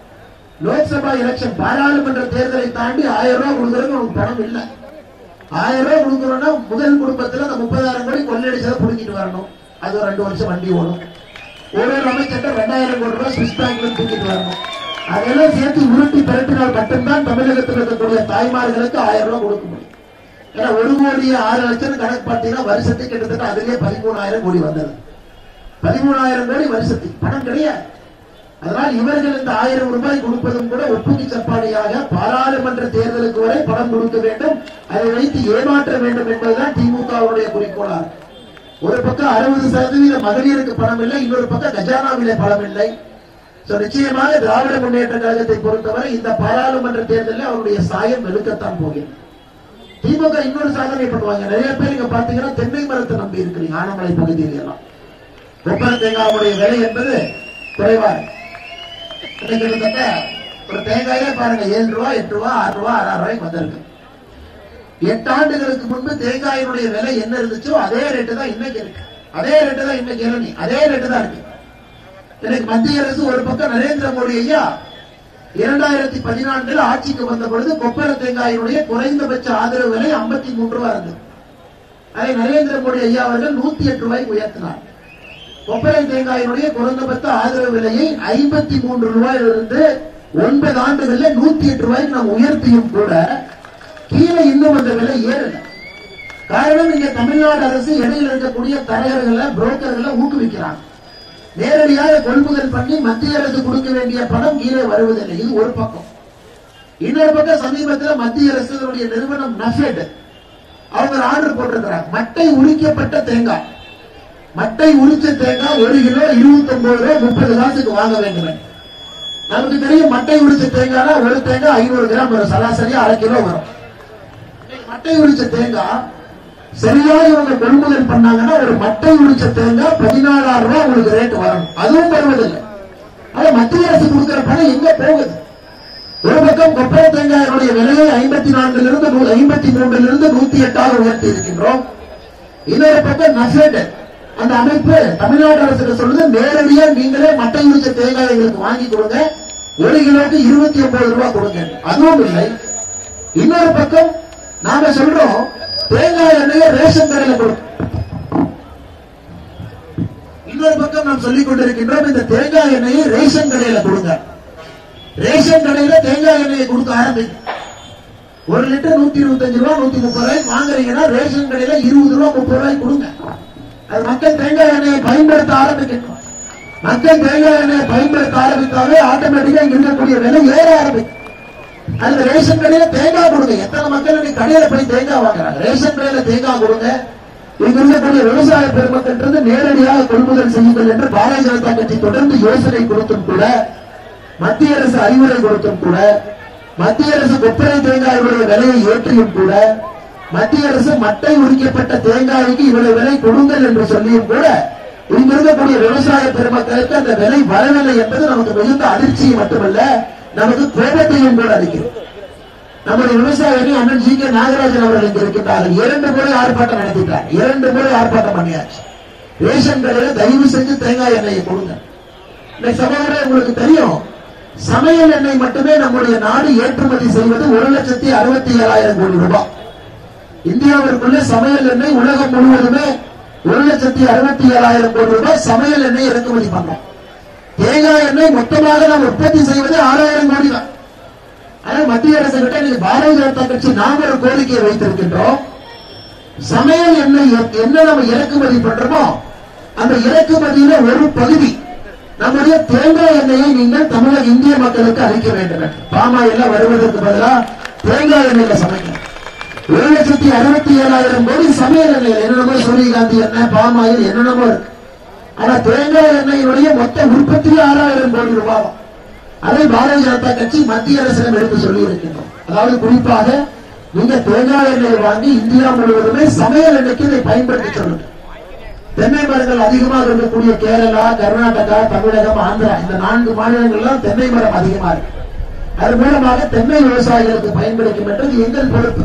லோக்சபா எலெக்ஷன் பாராளுமன்ற தேர்தலை தாண்டி ஆயிரம் ரூபாய் கொடுக்கறதுக்கு உனக்கு பணம் இல்லை ஆயிரம் ரூபாய் கொடுக்கணும்னா முதல் குடும்பத்துல அந்த முப்பதாயிரம் கோடி கொள்ளையடிச்சதை புடுங்கிட்டு வரணும் அது ஒரு ரெண்டு வருஷம் வண்டி ஓடும் ஒரு ஒரு அமைச்சர்கிட்ட ரெண்டாயிரம் கோடி ரூபாய் சுவிஸ் பேங்க்ல தூக்கிட்டு வரணும் அதெல்லாம் சேர்த்து உருட்டி திரட்டினால் மட்டும்தான் தமிழகத்தில் இருக்கக்கூடிய தாய்மார்களுக்கு ஆயிரம் ரூபாய் கொடுக்க முடியும் ஏன்னா ஒரு கோடி ஆறு லட்சம் கணக்கு பார்த்தீங்கன்னா வருஷத்துக்கு கிட்டத்தட்ட அதுலயே பதிமூணாயிரம் கோடி வந்தது பதிமூணாயிரம் கோடி வருஷத்துக்கு பணம் கிடையாது அதனால் இவர்கள் இந்த ஆயிரம் ரூபாய் கொடுப்பதும் கூட ஒப்புக்கு சப்பாடியாக பாராளுமன்ற தேர்தலுக்கு வரை பணம் கொடுக்க வேண்டும் அதை வைத்து ஏமாற்ற வேண்டும் என்பதுதான் திமுகவுடைய குறிக்கோளா இருக்கு. ஒரு பக்கம் அறுபது சதவீத மகளிருக்கு பணம் இல்லை இன்னொரு பக்கம் கஜானாவிலே பணம் இல்லை So, நிச்சயமாக திராவிட முன்னேற்ற கழகத்தை பொறுத்தவரை இந்த பாராளுமன்ற தேர்தலில் அவருடைய சாயம் வெளுக்கத்தான் போகிறது திமுக இன்னொரு சாதனை பண்ணுவாங்க நிறைய பேர் இங்க பாத்தீங்கன்னா தென்னை மரத்தை நம்பி இருக்கிறீங்க ஆனமலை பகுதியில் எல்லாம் கொப்பரை தேங்காவுடைய விலை என்பது குறைவா இருக்கு. இன்னைக்கு கிட்டத்தட்ட ஒரு தேங்காயே பாருங்க ஏழு ரூபாய் எட்டு ரூபாய் ஆறு ரூபாய் ஆறாயிரம் ரூபாய்க்கு வந்திருக்கு எட்டு ஆண்டுகளுக்கு முன்பு தேங்காயினுடைய விலை என்ன இருந்துச்சோ அதே ரேட்டு தான் இன்னைக்கு இருக்கு அதே ரேட்டு தான் இன்னைக்கு இளநீ அதே ரேட்டு தான் இருக்கு இன்னைக்கு மத்திய அரசு ஒரு பக்கம் நரேந்திர மோடி ஐயா இரண்டாயிரத்தி பதினான்கில் ஆட்சிக்கு வந்த பொழுது கொப்பர தேங்காயினுடைய குறைந்தபட்ச ஆதரவு விலை ஐம்பத்தி மூன்று ரூபாய் இருந்தது அதை நரேந்திர மோடி ஐயா அவர்கள் நூத்தி எட்டு ரூபாய்க்கு உயர்த்தினார் கொப்பரை தேங்காயினுடைய குறைந்தபட்ச ஆதரவு விலையை ஐம்பத்தி மூன்று ரூபாயிலிருந்து ஒன்பது ஆண்டுகள்ல நூத்தி எட்டு ரூபாய்க்கு நாம் உயர்த்தியும் கூட கீழே இன்னும் அந்த விலை ஏறல காரணம் இங்க தமிழ்நாடு அரசு இடையில இருக்கக்கூடிய தரகர்களை புரோக்கர்களை ஊக்குவிக்கிறாங்க நேரடியாக கொள்முதல் பண்ணி மத்திய அரசு கொடுக்க வேண்டிய பணம் கீழே வருவதில்லை இது ஒரு பக்கம் இன்னொரு பக்கம் சமீபத்தில் மத்திய அரசுடைய நிறுவனம் நஃபெட் அவங்க ஆர்டர் போட்டிருக்கிறாங்க மட்டை உரிக்கப்பட்ட தேங்காய் மட்டை உரிச்ச தேங்காய் ஒரு கிலோ இருபத்தி ஒன்பது ரூபாய் முப்பது காசுக்கு வாங்க வேண்டும் நமக்கு தெரியும் மட்டை உரிச்ச தேங்காய்னா ஒரு தேங்காய் ஐநூறு கிராம் வரும் சராசரியா அரை கிலோ வரும் மட்டை உரிச்ச தேங்காய் சரியாக இவங்க கொள்முதல் பண்ணாங்கன்னா ஒரு மட்டை உரிச்ச தேங்காய் பதினாலாயிரம் ரூபாய் உங்களுக்கு ரேட் வரணும் அதுவும் வருவதில்லை ஆனா மத்திய அரசு கொடுக்கிற பணம் எங்க போகுது ஒரு பக்கம் கொப்பரை தேங்காயினுடைய விலையை ஐம்பத்தி நான்குல இருந்து ஐம்பத்தி மூன்றுல இருந்து நூத்தி எட்டாக உயர்த்தி இருக்கின்றோம் இன்னொரு பக்கம் நஃபெட் அந்த அமைப்பு தமிழ்நாடு அரசுக்கு சொல்லுது நேரடியா நீங்களே மட்டை உரிச்ச தேங்காய் எங்களுக்கு வாங்கி கொடுங்க ஒரு கிலோக்கு இருபத்தி ஒன்பது ரூபாய் கொடுங்க அதுவும் இல்லை இன்னொரு பக்கம் நாம சொல்றோம் தேங்காய் எண்ணெயை ரேஷன் கடையில கொடுக்கும் இன்னொரு பக்கம் நாம் சொல்லிக் கொண்டிருக்கின்றோம் இந்த தேங்காய் எண்ணெயை ரேஷன் கடையில கொடுங்க ரேஷன் கடையில தேங்காய் எண்ணெயை கொடுக்க ஆரம்பிக்கும் ஒரு லிட்டர் நூத்தி இருபத்தஞ்சு ரூபா நூத்தி முப்பது ரூபாய்க்கு வாங்குறீங்கன்னா ரேஷன் கடையில இருபது ரூபா முப்பது ரூபாய்க்கு கொடுங்க அது மக்கள் தேங்காய் எண்ணெயை பயன்படுத்த ஆரம்பிக்கணும் மக்கள் தேங்காய் எண்ணெயை பயன்படுத்த ஆரம்பித்தாவே ஆட்டோமேட்டிக்கா இங்க இருக்கக்கூடிய விலை ஏற ஆரம்பிக்கும் அந்த ரேஷன் கடையில தேங்காய் கொடுங்க எத்தனை மக்கள் இன்னைக்கு கடையில போய் தேங்காய் வாங்குறாங்க ரேஷன் கடையில தேங்காய் கொடுங்க இங்க இருக்கக்கூடிய விவசாய பெருமக்கள் நேரடியாக கொள்முதல் செய்யுங்கள் என்று பாரதிய ஜனதா கட்சி தொடர்ந்து யோசனை கொடுத்தும் கூட மத்திய அரசு அறிவுரை கொடுத்தும் கூட மத்திய அரசு கொப்பரை தேங்காயுடைய விலையை ஏற்றியும் கூட மத்திய அரசு மட்டை உரிக்கப்பட்ட தேங்காய்க்கு இவ்வளவு விலை கொடுங்கள் என்று சொல்லியும் கூட இங்க இருக்கக்கூடிய விவசாய பெருமக்களுக்கு அந்த விலை வரவில்லை என்பது நமக்கு மிகுந்த அதிர்ச்சியை மட்டுமல்ல நமக்கு கோபத்தையும் கூட அளிக்கிறது நம்முடைய விவசாயிகள் அண்ணன் ஜி கே நாகராஜன் அவர்கள் இங்க இருக்கின்றார்கள் இரண்டு முறை ஆர்ப்பாட்டம் நடத்திட்டார் இரண்டு முறை ஆர்ப்பாட்டம் பண்ணியாச்சு ரேஷன் கடையில தயவு செஞ்சு தேங்காய் எண்ணெயை கொடுங்க இந்த சகோதரர் உங்களுக்கு தெரியும் சமையல் எண்ணெய் மட்டுமே நம்முடைய நாடு ஏற்றுமதி செய்வது ஒரு லட்சத்தி அறுபத்தி ஏழாயிரம் கோடி ரூபாய் இந்தியாவிற்குள்ளே சமையல் எண்ணெய் உலகம் முழுவதுமே ஒரு லட்சத்தி அறுபத்தி ஏழாயிரம் கோடி ரூபாய் சமையல் எண்ணெய் இறக்குமதி பண்றோம் தேங்காய் எண்ணெய் மொத்தமாக நாம் உற்பத்தி செய்வது ஆறாயிரம் கோடி தான் ஆனால் மத்திய அரசு கிட்ட இன்னைக்கு பாரதிய ஜனதா கட்சி நாம் ஒரு கோரிக்கையை வைத்திருக்கின்றோம் சமையல் எண்ணெய் எ- என்ன நம்ம இறக்குமதி பண்றோமோ அந்த இறக்குமதியில ஒரு பகுதி நம்முடைய தேங்காய் எண்ணெயை நீங்கள் தமிழக இந்திய மக்களுக்கு அளிக்க வேண்டும் என்று. பாமாயில வருவதற்கு பதிலா தேங்காய் எண்ணெயில சமைக்கணும் ஒரு லட்சத்தி அறுபத்தி ஏழாயிரம் கோடி சமையல் எண்ணெயில் என்னென்னமோ சூரியகாந்தி எண்ணெய் பாமாயில் என்னென்னமோ இருக்கு ஆனா தேங்காய் எண்ணெயினுடைய மொத்த உற்பத்தி ஆறாயிரம் கோடி ரூபாய் அதை பாரதிய ஜனதா கட்சி மத்திய அரசிடம் எடுத்து சொல்லி இருக்கின்றோம் அதாவது குறிப்பாக நீங்க தேங்காய் எண்ணெய் வாங்கி இந்தியா முழுவதுமே சமையல் எண்ணெய்க்கு இதை பயன்படுத்தி சொல்லுங்க தென்னை மரங்கள் அதிகமாக இருக்கக்கூடிய கேரளா கர்நாடகா தமிழகம் ஆந்திரா இந்த நான்கு மாநிலங்கள்லாம் தென்னை மரம் அதிகமா இருக்கு அது மூலமாக தென்னை விவசாயிகளுக்கு பயன்படுத்தும் என்றது எங்கள் பொறுப்பு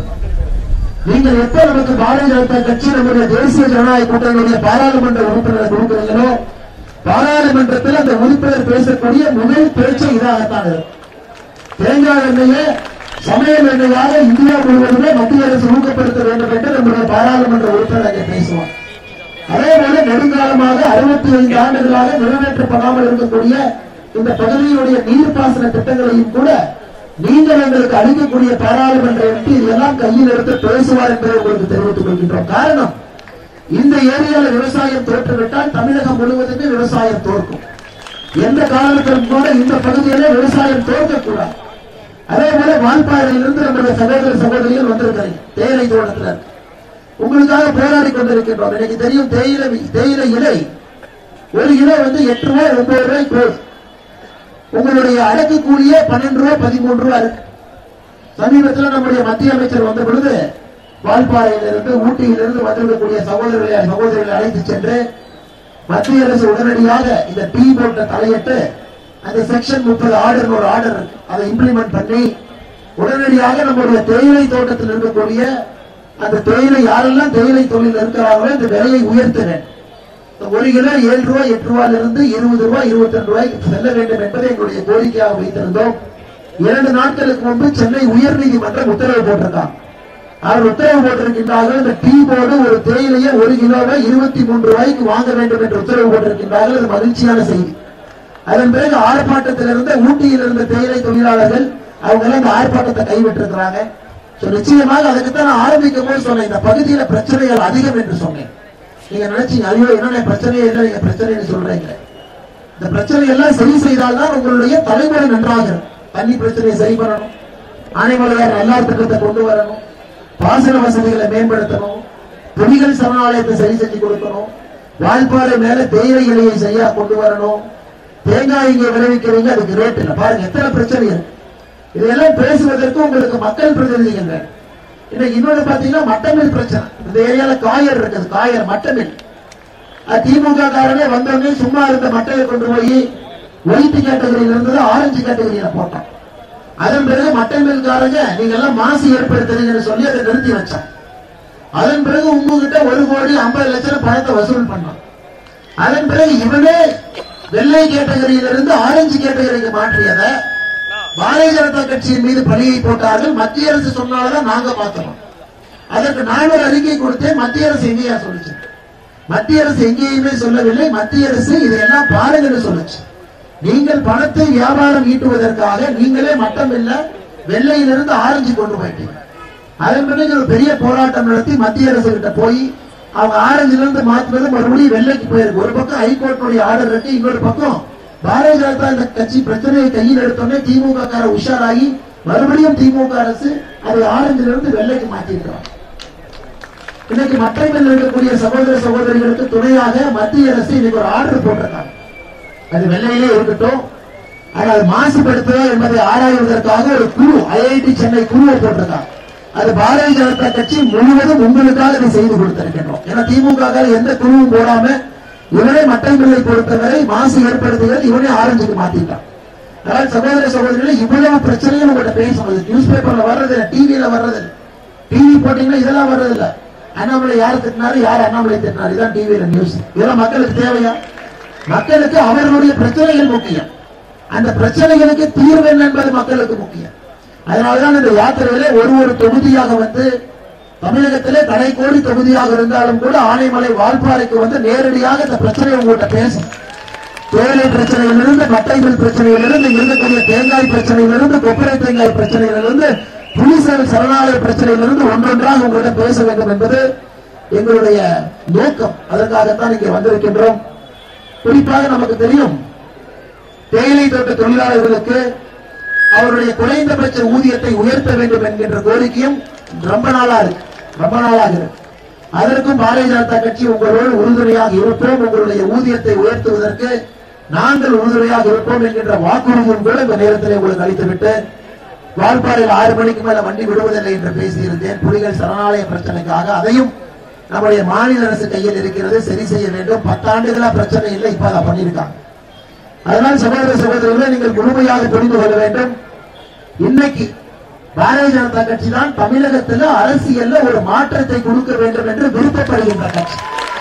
நீங்கள் எப்ப நமக்கு பாரதிய ஜனதா கட்சி நம்முடைய தேசிய ஜனநாயக கூட்டணியுடைய பாராளுமன்ற உறுப்பினரை கொடுக்கிறீங்களோ பாராளுமன்றத்தில் அந்த உறுப்பினர் பேசக்கூடிய முதல் பேச்சு இதாகத்தான் இருக்கும் தேங்காய் எண்ணெயை சமையல் எண்ணெயாக இந்தியா முழுவதுமே மத்திய அரசு ஊக்கப்படுத்த வேண்டும் என்று நம்முடைய பாராளுமன்ற உறுப்பினர் அங்கே பேசுவார் அதே போல நெடுங்காலமாக அறுபத்தி ஐந்து ஆண்டுகளாக நிறைவேற்றப்படாமல் இருக்கக்கூடிய இந்த பகுதியினுடைய நீர்ப்பாசன திட்டங்களையும் கூட நீங்கள் எங்களுக்கு அளிக்கக்கூடிய பாராளுமன்ற எம்பி இதெல்லாம் கையில் எடுத்து பேசுவார் என்பதை உங்களுக்கு தெரிவித்துக் கொள்கின்றோம் காரணம் இந்த ஏரியால விவசாயம் தோற்றுவிட்டால் தமிழகம் முழுவதுமே விவசாயம் தோற்கும் எந்த காலத்திலும் கூட இந்த பகுதியிலே விவசாயம் தோற்கக்கூடாது அதே போல வால்பாறையிலிருந்து நம்முடைய சகோதர சகோதரிகள் வந்திருக்கிறீங்க தேயிலை தோட்டத்தில் இருக்கு உங்களுக்காக போராடி கொண்டிருக்கின்றோம் எனக்கு தெரியும் தேயிலை தேயிலை இலை ஒரு கிலோ வந்து எட்டு ரூபாய் ஒன்பது ரூபாய் க்ளோஸ் உங்களுடைய அடக்கு கூலியே பன்னெண்டு ரூபாய் பதிமூன்று ரூபாய் இருக்கு சமீபத்தில் நம்முடைய மத்திய அமைச்சர் வந்த பொழுது வால்பாறையிலிருந்து ஊட்டியிலிருந்து வந்திருக்கக்கூடிய சகோதரர்களை சகோதரிகளை அழைத்து சென்று மத்திய அரசு உடனடியாக இந்த டீ போர்ட்ட தலையிட்டு அந்த செக்ஷன் முப்பது ஆர்டர் ஒரு ஆர்டர் இருக்கு அதை இம்ப்ளிமெண்ட் பண்ணி உடனடியாக நம்முடைய தேயிலை தோட்டத்தில் இருக்கக்கூடிய அந்த தேயிலை யாரெல்லாம் தேயிலை தொழில் இருக்கிறார்களோ இந்த விலையை உயர்த்த வேண்டும் இந்த ஒரு கிலோ ஏழு ரூபாய் எட்டு ரூபாயில இருந்து இருபது ரூபாய் இருபத்தி ரெண்டு ரூபாய்க்கு செல்ல வேண்டும் என்பதை எங்களுடைய கோரிக்கையாக வைத்திருந்தோம் இரண்டு நாட்களுக்கு முன்பு சென்னை உயர்நீதிமன்றம் உத்தரவு போட்டிருக்காங்க அவர் உத்தரவு போட்டிருக்கின்றார்கள் இந்த டீ போர்டு ஒரு தேயிலையை ஒரு கிலோவை இருபத்தி மூன்று ரூபாய்க்கு வாங்க வேண்டும் என்று உத்தரவு போட்டிருக்கின்றார்கள் அது மகிழ்ச்சியான செய்தி அதன் பிறகு ஆர்ப்பாட்டத்தில் இருந்த ஊட்டியில் இருந்த தேயிலை தொழிலாளர்கள் அவங்க எல்லாம் இந்த ஆர்ப்பாட்டத்தை கைவிட்டிருக்கிறாங்க So, நிச்சயமாக அதுக்கு தான் நான் ஆரம்பிக்கும் போது சொன்னேன் இந்த பகுதியில பிரச்சனைகள் அதிகம் என்று சொன்னேன் நீங்க நினைச்சீங்க ஐயோ என்ன பிரச்சனையே இல்லை நீங்க பிரச்சனைன்னு சொல்றீங்க இந்த பிரச்சனை எல்லாம் சரி செய்தால்தான் உங்களுடைய தலைமுறை நன்றாக இருக்கும். தண்ணி பிரச்சனையை சரி பண்ணணும் ஆனைமலையார் நல்லார் திட்டத்தை கொண்டு வரணும் பாசன வசதிகளை மேம்படுத்தணும் புலிகள் சரணாலயத்தை சரி செஞ்சு கொடுக்கணும் வால்பாறை மேல தேயிலை இலையை சரியா கொண்டு வரணும் தேங்காய் இங்க விளைவிக்கிறீங்க அதுக்கு ரேட் இல்லை பாருங்க எத்தனை பிரச்சனை இருக்கு இதையெல்லாம் பேசுவதற்கு உங்களுக்கு மக்கள் பிரதிநிதிகள் வேணும் இன்னைக்கு இன்னொன்னு பாத்தீங்கன்னா மட்டமில் பிரச்சனை இந்த ஏரியால காயர் இருக்குது காயர் மட்டமில் அது திமுக காரனே வந்தவங்க சும்மா இருந்த மட்டையை கொண்டு போய் ஒயிட் கேட்டகரியில இருந்தது ஆரஞ்சு கேட்டகரியில போட்டான் அதன் பிறகு மட்டை மில்காரங்க நீங்க எல்லாம் மாசு ஏற்படுத்துறீங்கன்னு சொல்லி அதை நிறுத்தி வச்சான் அதன் பிறகு உங்ககிட்ட ஒரு கோடி ஐம்பது லட்சம் பணத்தை வசூல் பண்ணான் அதன் பிறகு இவனே வெள்ளை கேட்டகரியிலிருந்து ஆரஞ்சு கேட்டகரிக்கு மாற்றியதை பாரதிய ஜனதா கட்சியின் மீது பழியை போட்டார்கள் மத்திய அரசு சொன்னால்தான் நாங்க மாத்தணும் அதற்கு நான் ஒரு அறிக்கை கொடுத்தேன் மத்திய அரசு எங்கேயா சொல்லுச்சு மத்திய அரசு எங்கேயுமே சொல்லவில்லை மத்திய அரசு இதையெல்லாம் பாருங்கன்னு சொல்லுச்சு நீங்கள் பணத்தை வியாபாரம் ஈட்டுவதற்காக நீங்களே மட்டம் இல்ல வெள்ளையிலிருந்து ஆரஞ்சு கொண்டு போயிட்டீங்க அதன் பிறகு ஒரு பெரிய போராட்டம் நடத்தி மத்திய அரசு கிட்ட போய் அவங்க ஆரஞ்சுல இருந்து மாத்துவது மறுபடியும் வெள்ளைக்கு போயிருக்கு ஒரு பக்கம் ஹைகோர்ட்டுடைய ஆர்டர் இருக்கு இன்னொரு பக்கம் பாரதிய ஜனதா இந்த கட்சி பிரச்சனையை கையில் எடுத்தோடனே திமுக கார உஷாராகி மறுபடியும் திமுக அரசு அதை ஆரஞ்சுல இருந்து வெள்ளைக்கு மாத்திருக்கிறாங்க இன்னைக்கு மற்றைகள் இருக்கக்கூடிய சகோதர சகோதரிகளுக்கு துணையாக மத்திய அரசு இன்னைக்கு ஒரு ஆர்டர் போட்டிருக்காங்க அது வெள்ளையிலே இருக்கட்டும் ஆனால் அது மாசுபடுத்துதா என்பதை ஆராய்வதற்காக ஒரு குழு ஐஐடி சென்னை குழுவை போட்டிருக்காங்க அது பாரதிய ஜனதா கட்சி முழுவதும் உங்களுக்காக இதை செய்து கொடுத்திருக்கின்றோம் ஏன்னா திமுக க்காக எந்த குழுவும் போடாம இவனே மட்டங்களை பொறுத்தவரை மாசு ஏற்படுத்துகிறது இவனே ஆரஞ்சுக்கு மாத்திட்டான் அதனால் சகோதர சகோதரிகளே இவ்வளவு பிரச்சனையும் உங்கள்கிட்ட பேசணும் நியூஸ் பேப்பர்ல வர்றது இல்லை டிவியில வர்றது இல்லை டிவி போட்டீங்கன்னா இதெல்லாம் வர்றது இல்ல அண்ணாமலை யார் திட்டினாரு யார் அண்ணாமலை திட்டினாரு இதான் டிவியில நியூஸ் இதெல்லாம் மக்களுக்கு தேவையா மக்களுக்கு அவர்களுடைய பிரச்சனைகள் முக்கியம் அந்த பிரச்சனைகளுக்கு தீர்வு என்ன என்பது மக்களுக்கு முக்கியம் அதனாலதான் இந்த யாத்திரையிலே ஒரு ஒரு தொகுதியாக வந்து தமிழகத்திலே கடைக்கோடி தொகுதியாக இருந்தாலும் கூட ஆனைமலை வால்பாறைக்கு வந்து நேரடியாக இந்த பிரச்சனையை உங்கள்கிட்ட பேசும் தேயிலை பிரச்சனையிலிருந்து மட்டைகள் பிரச்சனையிலிருந்து இருக்கக்கூடிய தேங்காய் பிரச்சனையிலிருந்து கொப்பரை தேங்காய் பிரச்சனையிலிருந்து புலிசல் சரணாலய பிரச்சனையிலிருந்து ஒன்றொன்றாக உங்களிடம் பேச வேண்டும் என்பது எங்களுடைய நோக்கம் அதற்காகத்தான் இங்கே வந்திருக்கின்றோம் குறிப்பாக நமக்கு தெரியும் தேயிலை தோட்ட தொழிலாளர்களுக்கு அவருடைய குறைந்தபட்ச ஊதியத்தை உயர்த்த வேண்டும் என்கின்ற கோரிக்கையும் ரொம்ப நாளா இருக்கு ரொம்ப நாளாக இருக்கு அதற்கும் பாரதிய ஜனதா கட்சி உங்களோடு உறுதுணையாக இருப்போம் உங்களுடைய ஊதியத்தை உயர்த்துவதற்கு நாங்கள் உறுதுணையாக இருப்போம் என்கின்ற வாக்குறுதியும் கூட இந்த நேரத்தில் உங்களுக்கு அளித்துவிட்டு வால்பாறையில் ஆறு மணிக்கு மேல வண்டி விடுவதில்லை என்று பேசியிருந்தேன் புலிகள் சரணாலய பிரச்சனைக்காக அதையும் நம்முடைய மாநில அரசு கையில் இருக்கிறது சரி செய்ய வேண்டும் பத்தாண்டுகளா பிரச்சனை இல்லை இப்ப அதை பண்ணியிருக்காங்க அதனால் சகோதர சகோதரிகளை நீங்கள் முழுமையாக புரிந்து கொள்ள வேண்டும் இன்னைக்கு பாரதிய ஜனதா கட்சி தான் தமிழகத்தில் அரசியல்ல ஒரு மாற்றத்தை கொடுக்க வேண்டும் என்று விருப்பப்படுகின்ற கட்சி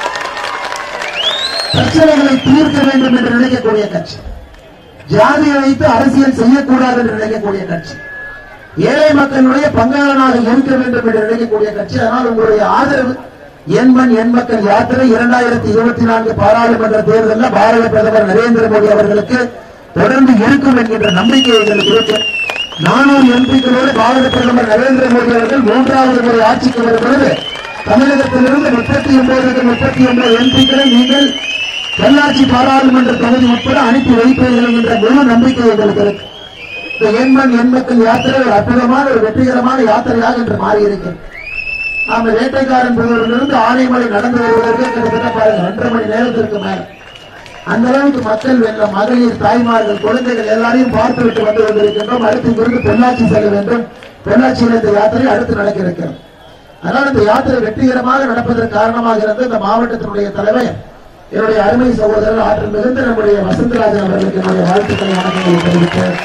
பிரச்சனைகளை தீர்க்க வேண்டும் என்று நினைக்கக்கூடிய கட்சி ஜாதியை வைத்து அரசியல் செய்யக்கூடாது என்று நினைக்கக்கூடிய கட்சி ஏழை மக்களுடைய பங்காளனாக இருக்க வேண்டும் என்று நினைக்கக்கூடிய கட்சி அதனால் உங்களுடைய ஆதரவு எண்மண் எண் மக்கள் யாத்திரை இரண்டாயிரத்தி இருபத்தி நான்கு பாராளுமன்ற தேர்தலில் பாரத பிரதமர் நரேந்திர மோடி அவர்களுக்கு தொடர்ந்து இருக்கும் என்கின்ற நம்பிக்கை எங்களுக்கு இருக்கு நானூறு எம்பிக்களோடு பாரத பிரதமர் நரேந்திர மோடி அவர்கள் மூன்றாவது முறை ஆட்சிக்கு வருகிறது தமிழகத்திலிருந்து முப்பத்தி ஒன்பதுக்கு முப்பத்தி ஒன்பது எம்பிக்களை நீங்கள் பொள்ளாச்சி பாராளுமன்ற தொகுதி உட்பட அனுப்பி வைப்பீர்கள் என்கின்ற முழு நம்பிக்கை எங்களுக்கு இருக்கு இந்த எண்மண் எண்மக்கள் யாத்திரை ஒரு அற்புதமான ஒரு வெற்றிகரமான யாத்திரையாக இன்று மாறி இருக்கிறது நாம வேட்டைக்காரன் புதூரிலிருந்து ஆனைமலை நடந்து வருவதற்கு கிட்டத்தட்ட பாருங்க ரெண்டரை மணி நேரத்திற்கு மேல அந்த அளவுக்கு மக்கள் வெள்ளம் மகளிர் தாய்மார்கள் குழந்தைகள் எல்லாரையும் பார்த்து விட்டு வந்து கொண்டிருக்கின்றோம் அடுத்து இங்கிருந்து பொள்ளாச்சி செல்ல வேண்டும் பொள்ளாச்சியில் இந்த யாத்திரை அடுத்து நடக்க இருக்கிறது அதனால் இந்த யாத்திரை வெற்றிகரமாக நடப்பதற்கு காரணமாக இருந்த இந்த மாவட்டத்தினுடைய தலைவர் என்னுடைய அருமை சகோதரர் ஆற்றல் மிகுந்த நம்முடைய வசந்தராஜன் அவர்களுக்கு என்னுடைய வாழ்த்துக்களை வணக்கங்களை தெரிவித்தேன்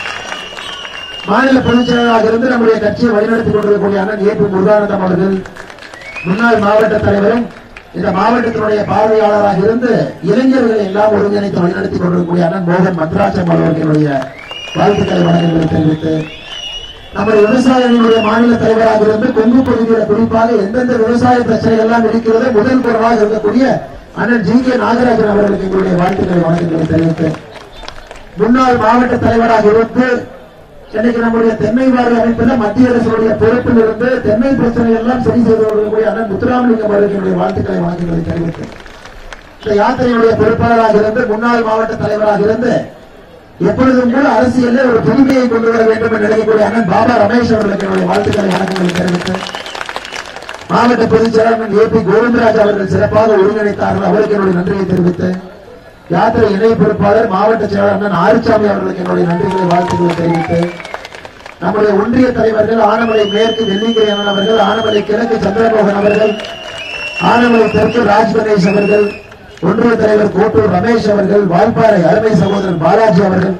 மாநில பொதுச் செயலாளராக இருந்து நம்முடைய கட்சியை வழிநடத்திக் கொண்டிருக்கக்கூடிய அண்ணன் ஏ பி முருகானந்தம் அவர்கள் முன்னாள் மாவட்ட தலைவரும் இந்த மாவட்டத்தினுடைய பார்வையாளராக இருந்து இளைஞர்களை எல்லாம் ஒருங்கிணைத்து வழிநடத்திக் கொண்டிருக்கக்கூடிய அண்ணன் மோகன் மத்ராஜம் அவர்களுடைய வாழ்த்துக்களை வணக்கங்களை தெரிவித்து நம்முடைய விவசாய அணியினுடைய மாநில தலைவராக இருந்து கொங்கு பகுதியில் குறிப்பாக எந்தெந்த விவசாய பிரச்சனைகள் எல்லாம் இருக்கிறதோ முதல் குரலாக இருக்கக்கூடிய அண்ணன் ஜி கே நாகராஜன் அவர்களுக்கு எங்களுடைய வாழ்த்துக்களை வணக்கங்களை தெரிவித்து முன்னாள் மாவட்ட தலைவராக இருந்து இன்னைக்கு நம்முடைய தென்னை வாரிய அமைப்பில் மத்திய அரசுடைய பொறுப்பில் இருந்து தென்னை பிரச்சனை எல்லாம் சரி செய்து கொண்டிருக்கக்கூடிய அண்ணன் முத்துராமலிங்கம் அவர்களுடைய வாழ்த்துக்களை வழங்குகளை தெரிவித்து இந்த யாத்திரையுடைய பொறுப்பாளராக இருந்து முன்னாள் மாவட்ட தலைவராக இருந்து எப்பொழுதும் கூட அரசியலில் ஒரு புதுமையை கொண்டு வர வேண்டும் என்று நினைக்கக்கூடிய அண்ணன் பாபா ரமேஷ் அவர்களுக்கு என்னுடைய வாழ்த்துக்களை வணக்கங்களை தெரிவித்து மாவட்ட பொதுச் செயலாளர் ஏ பி கோவிந்தராஜ் அவர்கள் சிறப்பாக ஒருங்கிணைத்தார்கள் அவருக்கு என்னுடைய நன்றியை தெரிவித்து யாத்திரை இணை பொறுப்பாளர் மாவட்ட செயலாளர் அண்ணன் ஆறுசாமி அவர்களுக்கு என்னுடைய நன்றிகளை வாழ்த்துக்களை தெரிவித்து நம்முடைய ஒன்றிய தலைவர்கள் ஆனமலை மேற்கு வெள்ளிங்கிரி அண்ணன் அவர்கள் ஆனமலை கிழக்கு சந்திரமோகன் அவர்கள் ஆனமலை தெற்கு ராஜ் கணேஷ் அவர்கள் ஒன்றிய தலைவர் கோட்டூர் ரமேஷ் அவர்கள் வால்பாறை அருமை சகோதரர் பாலாஜி அவர்கள்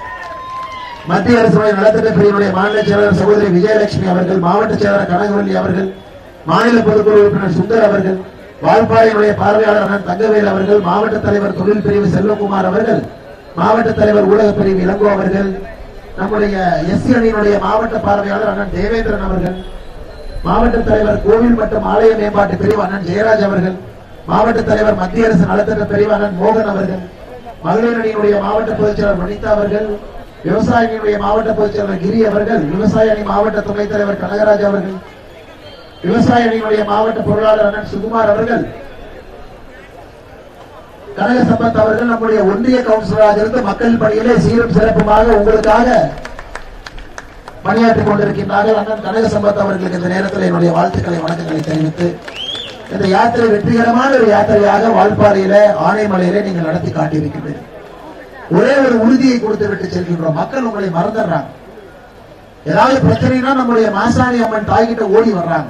மத்திய அரசுடைய நலத்திட்ட பிரிவினுடைய மாநில செயலாளர் சகோதரி விஜயலட்சுமி அவர்கள் மாவட்ட செயலாளர் கனகவல்லி அவர்கள் மாநில பொதுக்குழு உறுப்பினர் சுந்தர் அவர்கள் வால்பாறையினுடைய பார்வையாளர் அண்ணன் தங்கவேல் அவர்கள் மாவட்ட தலைவர் தொழில் பிரிவு செல்வகுமார் அவர்கள் மாவட்ட தலைவர் ஊடக பிரிவு இளங்கோ அவர்கள் நம்முடைய எஸ்சி அணியினுடைய மாவட்ட பார்வையாளர் அண்ணன் தேவேந்திரன் அவர்கள் மாவட்ட தலைவர் கோவில் மற்றும் ஆலய மேம்பாட்டு பிரிவு அண்ணன் ஜெயராஜ் அவர்கள் மாவட்ட தலைவர் மத்திய அரசு நலத்திட்ட பிரிவு அண்ணன் மோகன் அவர்கள் மகளிர் அணியினுடைய மாவட்ட பொதுச் செயலாளர் வனிதா அவர்கள் விவசாய அணியினுடைய மாவட்ட பொதுச் செயலாளர் கிரி அவர்கள் விவசாய அணி மாவட்ட துணைத் தலைவர் கனகராஜ் அவர்கள் விவசாய அணியினுடைய மாவட்ட பொருளாளர் அண்ணன் சுகுமார் அவர்கள் கனக சம்பத் அவர்கள் நம்முடைய ஒன்றிய கவுன்சிலராக இருந்து மக்கள் பணியிலே சீரும் சிறப்புமாக உங்களுக்காக பணியாற்றிக் கொண்டிருக்கின்றார்கள் அண்ணன் கனக சம்பத் அவர்களுக்கு இந்த நேரத்தில் என்னுடைய வாழ்த்துக்களை வணக்கங்களை தெரிவித்து இந்த யாத்திரை வெற்றிகரமான ஒரு யாத்திரையாக வால்பாறையில ஆனைமலையில நீங்கள் நடத்தி காட்டியிருக்கின்றீர்கள் ஒரே ஒரு உறுதியை கொடுத்து விட்டு செல்கின்றோம் மக்கள் உங்களை மறந்துடுறாங்க ஏதாவது பிரச்சனைனா நம்முடைய மாசாணி அம்மன் தாய்கிட்ட ஓடி வர்றாங்க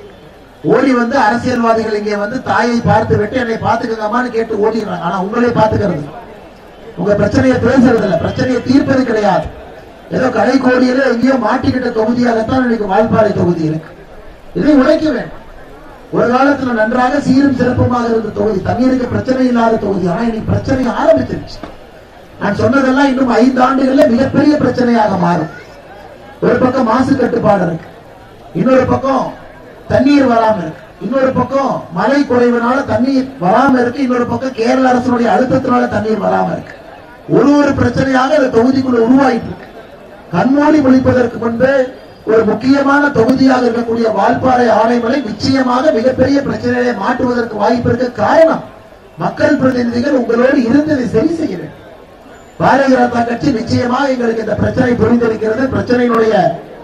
ஓடி வந்து அரசியல்வாதிகள் இங்கே வந்து தாயை பார்த்து விட்டு என்னை பாத்துக்கங்கம்மான்னு கேட்டு ஓடிடுறாங்க ஆனா உங்களே பாத்துக்கிறது உங்க பிரச்சனையை பேசுறது இல்ல பிரச்சனையை தீர்ப்பது கிடையாது ஏதோ கடைக்கோடியில எங்கேயோ மாட்டிக்கிட்ட தொகுதியாகத்தான் இன்னைக்கு வால்பாறை தொகுதி இருக்கு இதை உடைக்க வேண்டும் ஒரு காலத்துல நன்றாக சீரும் சிறப்புமாக இருந்த தொகுதி தண்ணீருக்கு பிரச்சனை இல்லாத தொகுதி ஆனா இன்னைக்கு பிரச்சனை ஆரம்பிச்சிருச்சு நான் சொன்னதெல்லாம் இன்னும் ஐந்து ஆண்டுகள்ல மிகப்பெரிய பிரச்சனையாக மாறும் ஒரு பக்கம் மாசு கட்டுப்பாடு இருக்கு இன்னொரு பக்கம் தண்ணீர் வராம இருக்கு இன்னொரு பக்கம் மழை குறைவுனால தண்ணீர் வராம இருக்கு இன்னொரு பக்கம் கேரள அரசனுடைய அழுத்தத்தினால தண்ணீர் வராம இருக்கு ஒரு ஒரு பிரச்சனையாக இந்த தொகுதிக்குள்ள உருவாயிட்டு இருக்கு கண்மூடி முழிப்பதற்கு முன்பு ஒரு முக்கியமான தொகுதியாக இருக்கக்கூடிய வால்பாறை ஆனைமலை நிச்சயமாக மிகப்பெரிய பிரச்சனையை மாற்றுவதற்கு வாய்ப்பு இருக்க காரணம் மக்கள் பிரதிநிதிகள் உங்களோடு இருந்ததை சரி செய்ய வேண்டும் பாரதிய ஜனதா கட்சி நிச்சயமாக எங்களுக்கு இந்த பிரச்சனை புரிந்திருக்கிறது பிரச்சனையினுடைய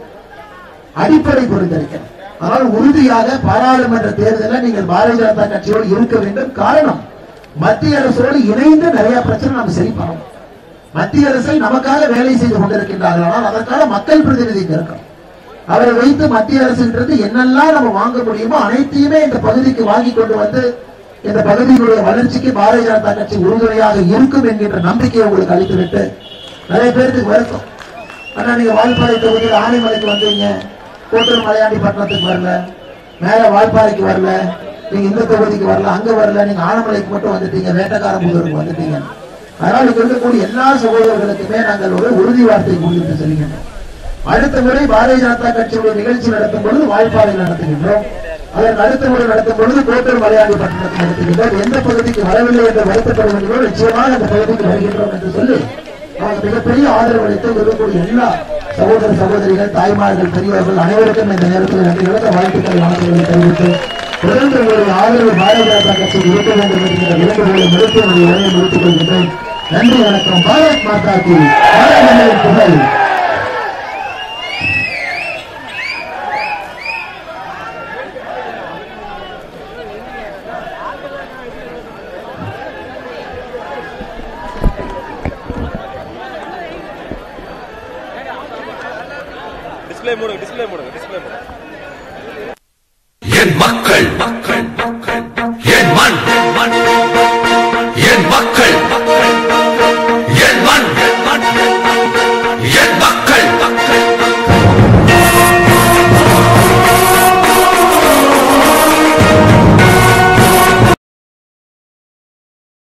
அடிப்படை புரிந்திருக்கிறது ஆனால் உறுதியாக பாராளுமன்ற தேர்தலில் நீங்கள் பாரதிய ஜனதா கட்சியோடு இருக்க வேண்டும் காரணம் மத்திய அரசோடு இணைந்து நிறைய பிரச்சனை நம்ம சரி பண்ணணும் மத்திய அரசை நமக்காக வேலை செய்து கொண்டிருக்கின்றார்கள் ஆனால் அதற்கான மக்கள் பிரதிநிதி இங்க இருக்கணும் அவரை வைத்து மத்திய அரசுன்றது என்னெல்லாம் நம்ம வாங்க முடியுமோ அனைத்தையுமே இந்த பகுதிக்கு வாங்கி கொண்டு வந்து இந்த பகுதியினுடைய வளர்ச்சிக்கு பாரதிய ஜனதா கட்சி உறுதுணையாக இருக்கும் என்கின்ற நம்பிக்கையை உங்களுக்கு அளித்துவிட்டு நிறைய பேருக்கு வருத்தம் ஆனா நீங்க வால்பாறை தொகுதியில் ஆனைமலைக்கு வந்தீங்க கோட்டூர் மலையாண்டி பட்டணத்துக்கு வரல மேல வால்பாறைக்கு வரல நீங்க இந்த தொகுதிக்கு வரல அங்க வரல நீங்க ஆனைமலைக்கு மட்டும் வந்துட்டீங்க வேட்டக்காரம்புதூருக்கு வந்துட்டீங்க அதனால இங்க இருக்கக்கூடிய எல்லா சகோதரர்களுக்குமே நாங்கள் ஒரு உறுதி வார்த்தை முன்னிட்டு செல்கின்றோம் அடுத்த முறை பாரதிய ஜனதா கட்சியுடைய நிகழ்ச்சி நடத்தும் பொழுது வாய்ப்பாறையில் நடத்துகின்றோம் அதற்கு அடுத்த முறை நடத்தும் பொழுது கோட்டூர் மலையாளி பட்டணத்தில் நடத்துகின்றோம் எந்த பகுதிக்கு வரவில்லை என்று வருத்தப்படுகின்றோம் நிச்சயமாக அந்த பகுதிக்கு வருகின்றோம் என்று சொல்லி அவங்க மிகப்பெரிய ஆதரவு அளித்து இருக்கக்கூடிய எல்லா சகோதர சகோதரிகள் தாய்மார்கள் பெரியவர்கள் அனைவருக்கும் இந்த நேரத்தில் நன்றி கலந்த வாழ்த்துக்கள் வணக்கங்களை தெரிவித்து தொடர்ந்து உங்களுடைய ஆதரவு பாரதிய ஜனதா கட்சிக்கு இருக்க வேண்டும் என்கிற விரும்புகளை முடித்து உங்களுடைய உரையை முடித்துக் கொள்கின்றேன் நன்றி வணக்கம் பாரத் மாதா கி பாரத புகழ் டிஸ்ப்ளே மூடுங்க டிஸ்ப்ளே மூடுங்க டிஸ்ப்ளே மூடுங்க என் மக்கள்